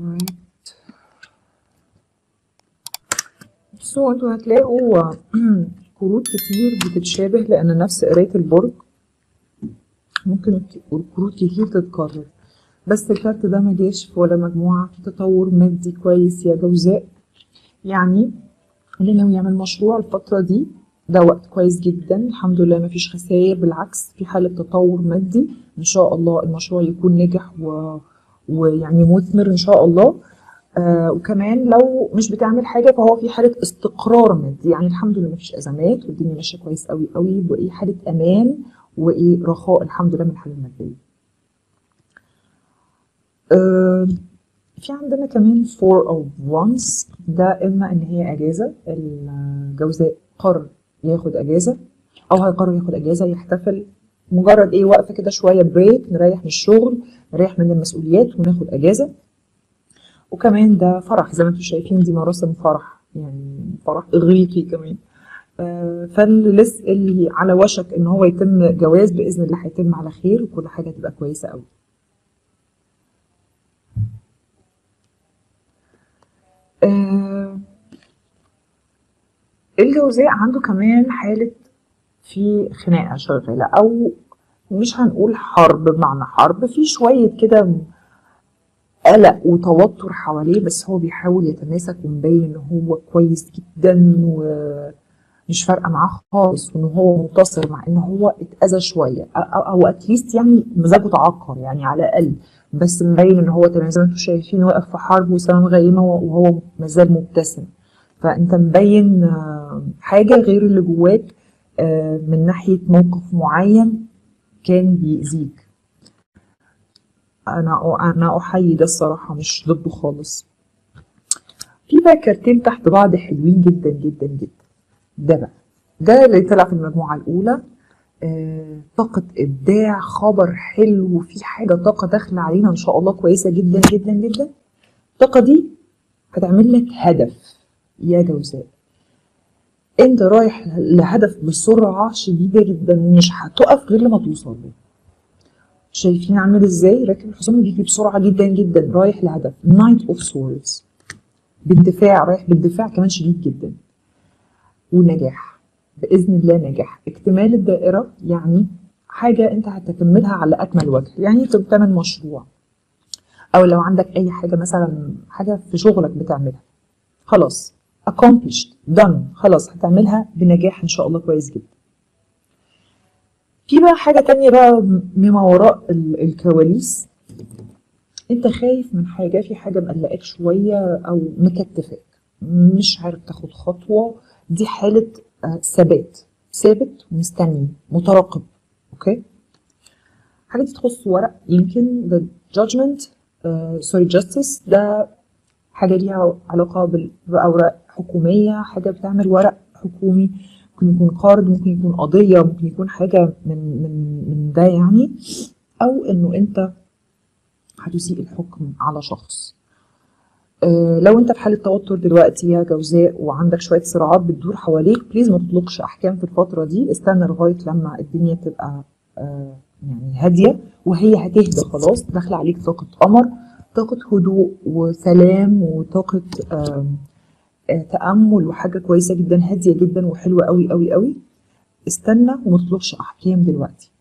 right بصوا انتوا هتلاقوا كروت كتير بتتشابه لان نفس قراية البرج ممكن كروت كتير تتكرر بس الكارت ده ما جاش في ولا مجموعة في تطور مادي كويس يا جوزاء يعني اللي ناوي يعمل مشروع الفترة دي ده وقت كويس جدا الحمد لله ما فيش خسائر بالعكس في حالة تطور مادي ان شاء الله المشروع يكون نجح و... ويعني مثمر ان شاء الله آه وكمان لو مش بتعمل حاجة فهو في حالة استقرار مادي يعني الحمد لله ما فيش ازمات والدنيا ماشية كويس قوي قوي وايه حالة امان وايه رخاء الحمد لله من الحالة المادية آه في عندنا كمان four of wands ده اما ان هي اجازة الجوزاء قرر ياخد اجازة او هيقرر ياخد اجازة يحتفل مجرد ايه وقفة كده شوية بريك نريح من الشغل نريح من المسؤوليات وناخد اجازة وكمان ده فرح زي ما انتم شايفين دي مراسم فرح يعني فرح اغريقي كمان آه فاللي لسه اللي على وشك ان هو يتم جواز باذن الله هيتم على خير وكل حاجه تبقى كويسه قوي آه الجوزاء عنده كمان حالة في خناقة شغالة أو مش هنقول حرب بمعنى حرب في شوية كده قلق وتوتر حواليه بس هو بيحاول يتماسك ومبين ان هو كويس جدا ومش فارقه معاه خالص وان هو منتصر مع ان هو اتاذى شويه او, أو اتليست يعني مزاجه تعكر يعني على الاقل بس مبين ان هو تمام زي ما انتم شايفين واقف في حرب وسماء غيمه وهو مازال مبتسم فانت مبين حاجه غير اللي جواك من ناحيه موقف معين كان بيأذيك انا انا احيي ده الصراحه مش ضده خالص في بقى كارتين تحت بعض حلوين جدا جدا جدا ده بقى ده اللي طلع في المجموعه الاولى آه، طاقة إبداع خبر حلو في حاجة طاقة داخلة علينا إن شاء الله كويسة جدا جدا جدا الطاقة دي هتعمل لك هدف يا جوزاء أنت رايح لهدف بسرعة شديدة جدا ومش هتقف غير لما توصل له شايفين عامل ازاي راكب الحصان بيجري بسرعه جدا جدا رايح لهدف نايت اوف سورز باندفاع رايح باندفاع كمان شديد جدا ونجاح باذن الله نجاح اكتمال الدائره يعني حاجه انت هتكملها على اكمل وجه يعني انت بتعمل مشروع او لو عندك اي حاجه مثلا حاجه في شغلك بتعملها خلاص accomplished done خلاص هتعملها بنجاح ان شاء الله كويس جدا في بقى حاجة تانية بقى مما وراء الكواليس انت خايف من حاجة في حاجة مقلقاك شوية او مكتفاك مش عارف تاخد خطوة دي حالة ثبات ثابت ومستني مترقب اوكي حاجة دي تخص ورق يمكن the judgment سوري uh, justice ده حاجة ليها علاقة بأوراق حكومية حاجة بتعمل ورق حكومي ممكن يكون قرض ممكن يكون قضية ممكن يكون حاجة من من من ده يعني أو إنه أنت هتسيء الحكم على شخص أه لو أنت في حالة توتر دلوقتي يا جوزاء وعندك شوية صراعات بتدور حواليك بليز ما تطلقش أحكام في الفترة دي استنى لغاية لما الدنيا تبقى أه يعني هادية وهي هتهدى خلاص داخلة عليك طاقة قمر طاقة هدوء وسلام وطاقة أه تامل وحاجه كويسه جدا هاديه جدا وحلوه قوي قوي قوي استنى وما تطلبش احكام دلوقتي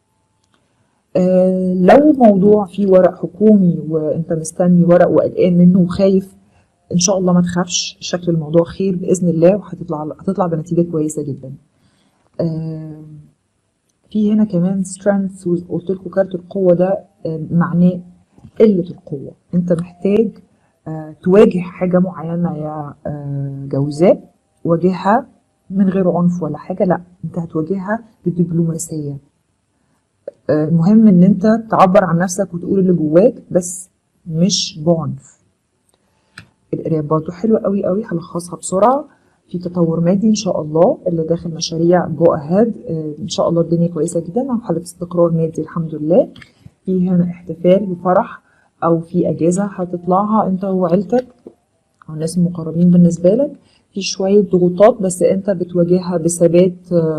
آه لو موضوع فيه ورق حكومي وانت مستني ورق وقلقان منه وخايف ان شاء الله ما تخافش شكل الموضوع خير باذن الله وهتطلع هتطلع بنتيجه كويسه جدا آه في هنا كمان سترينث قلت لكم كارت القوه ده آه معناه قله القوه انت محتاج تواجه حاجة معينة يا جوزاء واجهها من غير عنف ولا حاجة لا انت هتواجهها بدبلوماسية المهم ان انت تعبر عن نفسك وتقول اللي جواك بس مش بعنف القراية برضو حلوة قوي قوي هلخصها بسرعة في تطور مادي ان شاء الله اللي داخل مشاريع جو اهاد ان شاء الله الدنيا كويسة جدا عن حالة استقرار مادي الحمد لله في هنا احتفال وفرح او في اجازه هتطلعها انت وعيلتك او الناس المقربين بالنسبه لك في شويه ضغوطات بس انت بتواجهها بثبات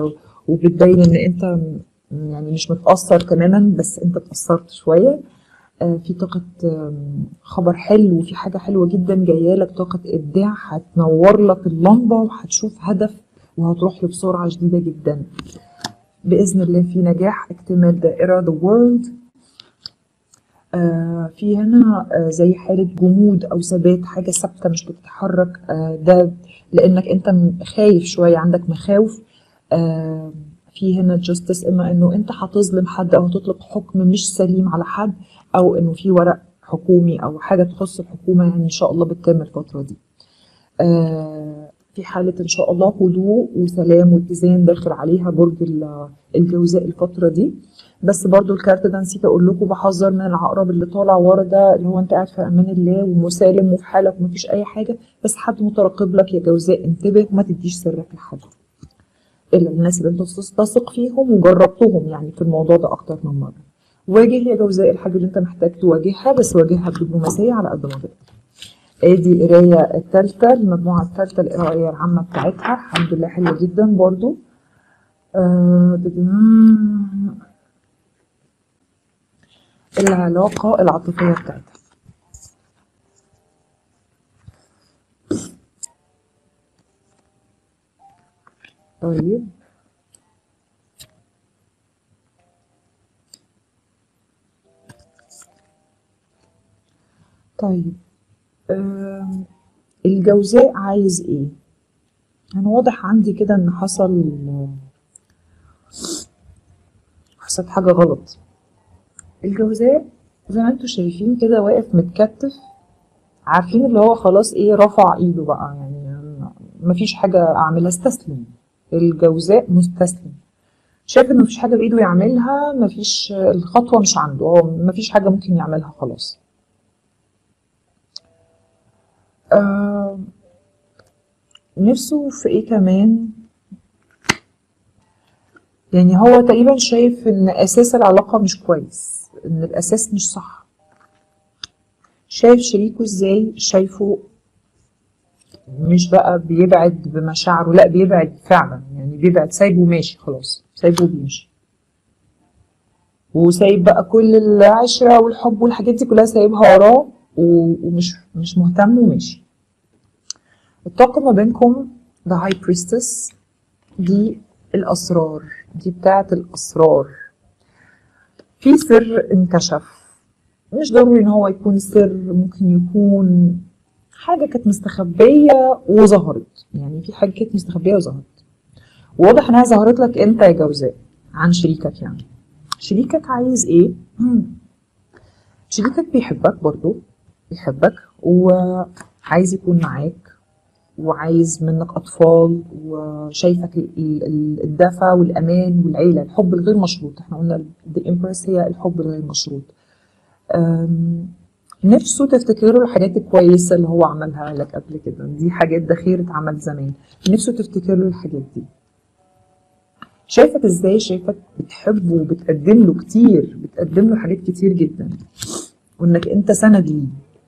وبتبين ان انت يعني مش متاثر تماما بس انت اتاثرت شويه آه، في طاقة آم، خبر حلو وفي حاجة حلوة جدا جاية لك طاقة إبداع هتنور لك اللمبة وهتشوف هدف وهتروح له بسرعة شديدة جدا بإذن الله في نجاح اكتمال دائرة the world آه في هنا آه زي حالة جمود أو ثبات حاجة ثابتة مش بتتحرك آه ده لأنك أنت م- خايف شوية عندك مخاوف آه في هنا justice إما إنه أنت هتظلم حد أو هتطلق حكم مش سليم على حد أو إنه في ورق حكومي أو حاجة تخص الحكومة يعني إن شاء الله بتتم الفترة دي آه، في حالة إن شاء الله هدوء وسلام واتزان داخل عليها برج ال- الجوزاء الفترة دي بس برضو الكارت ده نسيت أقول لكم بحذر من العقرب اللي طالع ورا ده اللي هو أنت قاعد في أمان الله ومسالم وفي حالك ومفيش أي حاجة بس حد مترقب لك يا جوزاء انتبه وما تديش سرك لحد إلا الناس اللي أنت تثق فيهم وجربتهم يعني في الموضوع ده أكتر من مرة واجه يا جوزاء الحاجة اللي أنت محتاج تواجهها بس واجهها بدبلوماسية على قد ما تقدر ادي القرايه الثالثه المجموعه الثالثه القرايه العامه بتاعتها الحمد لله حلوه جدا برضو آه، العلاقه العاطفيه بتاعتها طيب طيب آم، الجوزاء عايز ايه انا واضح عندي كده ان حصل حصلت حاجه غلط الجوزاء زي ما انتوا شايفين كده واقف متكتف عارفين اللي هو خلاص ايه رفع ايده بقى يعني مفيش حاجة اعملها استسلم الجوزاء مستسلم شايف انه مفيش حاجة بايده يعملها مفيش الخطوة مش عنده هو مفيش حاجة ممكن يعملها خلاص آه نفسه في ايه كمان يعني هو تقريبا شايف ان اساس العلاقة مش كويس ان الاساس مش صح شايف شريكه ازاي شايفه مش بقى بيبعد بمشاعره لا بيبعد فعلا يعني بيبعد سايبه ماشي خلاص سايبه بيمشي وسايب بقى كل العشرة والحب والحاجات دي كلها سايبها وراه و- ومش مش مهتم وماشي الطاقة ما بينكم The High Priestess دي الأسرار دي بتاعت الأسرار في سر انكشف مش ضروري ان هو يكون سر ممكن يكون حاجة كانت مستخبية وظهرت يعني في حاجة كانت مستخبية وظهرت واضح انها ظهرت لك انت يا جوزاء عن شريكك يعني شريكك عايز ايه مم. شريكك بيحبك برضو بيحبك وعايز يكون معاك وعايز منك أطفال وشايفك ال- ال- الدفى والأمان والعيلة الحب الغير مشروط احنا قلنا The Empress هي الحب الغير مشروط أم، نفسه تفتكر له الحاجات الكويسة اللي هو عملها لك قبل كده دي حاجات ده خير اتعمل زمان نفسه تفتكر له الحاجات دي شايفك ازاي شايفك بتحبه وبتقدم له كتير بتقدم له حاجات كتير جدا وانك انت سند ليه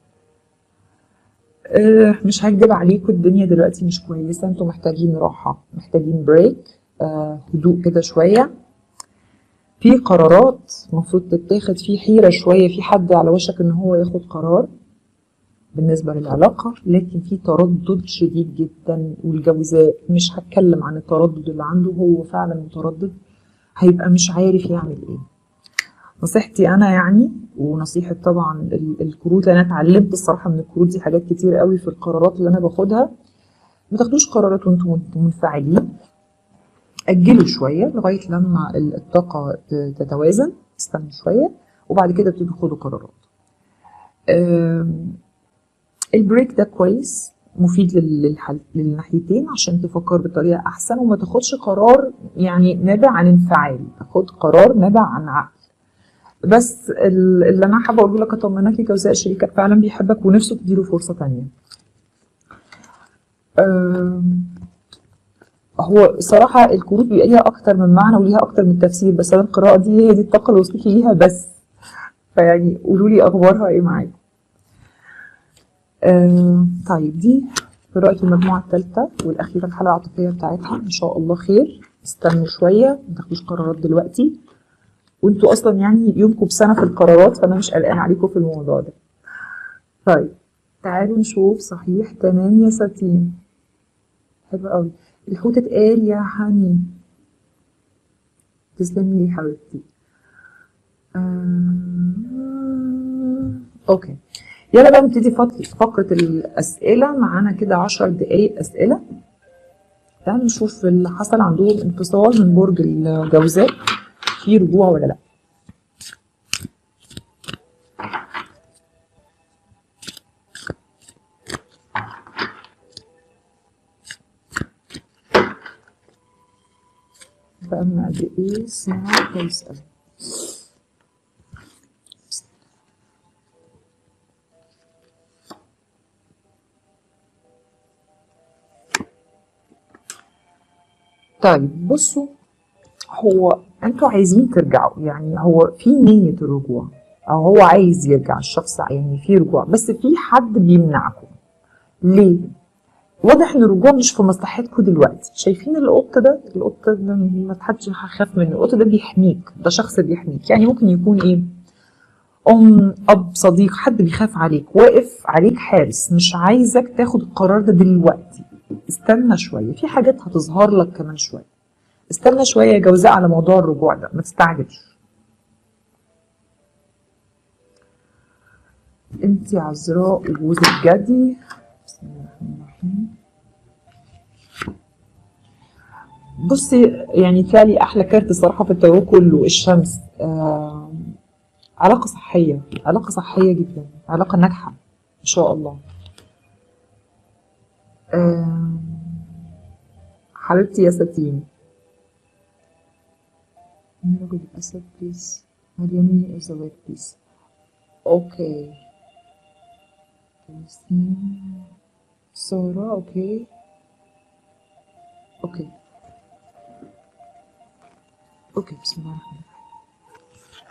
أه مش هكدب عليكم الدنيا دلوقتي مش كويسة انتوا محتاجين راحة محتاجين بريك أه هدوء كده شوية في قرارات المفروض تتاخد في حيرة شوية في حد على وشك ان هو ياخد قرار بالنسبة للعلاقة لكن في تردد شديد جدا والجوزاء مش هتكلم عن التردد اللي عنده هو فعلا متردد هيبقى مش عارف يعمل ايه نصيحتي انا يعني ونصيحة طبعا ال- الكروت انا اتعلمت الصراحة من الكروت دي حاجات كتير قوي في القرارات اللي انا باخدها ما تاخدوش قرارات وانتم منفعلين اجلوا شوية لغاية لما ال- الطاقة ت- تتوازن استنوا شوية وبعد كده ابتدوا خدوا قرارات أم، البريك ده كويس مفيد لل- للحل... للناحيتين عشان تفكر بطريقة أحسن وما تاخدش قرار يعني نابع عن انفعال تاخد قرار نابع عن عقل بس ال- اللي أنا حابة أقوله لك أطمنك يا جوزاء شريكك فعلا بيحبك ونفسه تديله فرصة تانية أم، هو صراحة الكروت بيبقى ليها أكتر من معنى وليها أكتر من تفسير بس أنا القراءة دي هي دي الطاقة اللي وصلت لي ليها بس فيعني قولوا لي أخبارها إيه معاكم آه طيب دي قراءة المجموعة الثالثة والأخيرة الحالة العاطفية بتاعتها إن شاء الله خير استنوا شوية ما تاخدوش قرارات دلوقتي وانتوا اصلا يعني يومكم بسنه في القرارات فانا مش قلقان عليكم في الموضوع ده طيب تعالوا نشوف صحيح تمام يا ساتين حلو قوي الحوت اتقال يا حني تسلمي لي حبيبتي آه... اوكي يلا بقى نبتدي فقرة فقرة الأسئلة معانا كده عشر دقايق أسئلة تعالوا نشوف اللي حصل عندهم انفصال من برج الجوزاء في رجوع ولا لا بقالنا قد ايه ساعة كويس أوي طيب بصوا هو انتوا عايزين ترجعوا يعني هو في نية الرجوع او هو عايز يرجع الشخص يعني في رجوع بس في حد بيمنعكم ليه؟ واضح ان الرجوع مش في مصلحتكم دلوقتي شايفين القط ده القط ده ما حدش هيخاف منه القط ده بيحميك ده شخص بيحميك يعني ممكن يكون ايه ام اب صديق حد بيخاف عليك واقف عليك حارس مش عايزك تاخد القرار ده دلوقتي استنى شويه في حاجات هتظهر لك كمان شويه استنى شويه يا جوزاء على موضوع الرجوع ده ما تستعجلش انت عذراء وجوزك جدي بسم الله الرحمن الرحيم بصي يعني تالي احلى كارت صراحه في التارot كله الشمس آه علاقه صحيه علاقه صحيه جدا علاقه ناجحه ان شاء الله آه حبيبتي يا ساتين مين رجل الاسد بليز مريم الزواج بليز اوكي ياسين سارة اوكي اوكي اوكي بسم الله الرحمن الرحيم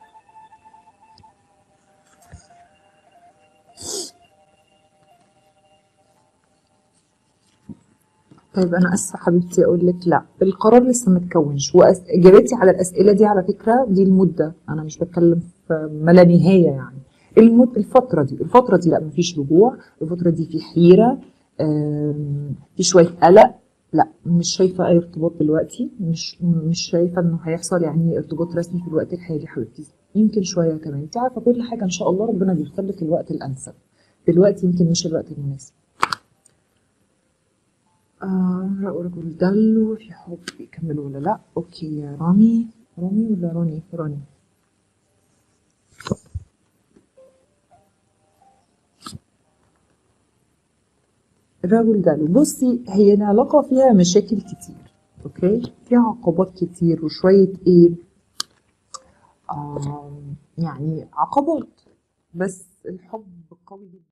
طيب انا اسفه حبيبتي اقول لك لا القرار لسه ما اتكونش واجابتي على الاسئله دي على فكره دي المده انا مش بتكلم في ما لا نهايه يعني المد الفتره دي الفتره دي لا ما فيش رجوع الفتره دي في حيره آم، في شويه قلق لا مش شايفه اي ارتباط دلوقتي مش مش شايفه انه هيحصل يعني ارتباط رسمي في الوقت الحالي حبيبتي يمكن شويه كمان انت عارفه كل حاجه ان شاء الله ربنا بيختار لك الوقت الانسب دلوقتي يمكن مش الوقت المناسب آه رجل دلو في حب يكملوا ولا لا اوكي يا رامي رامي ولا راني راني الرجل دلو بصي هي العلاقة فيها مشاكل كتير اوكي فيها عقبات كتير وشوية ايه آه يعني عقبات بس الحب قوي جدا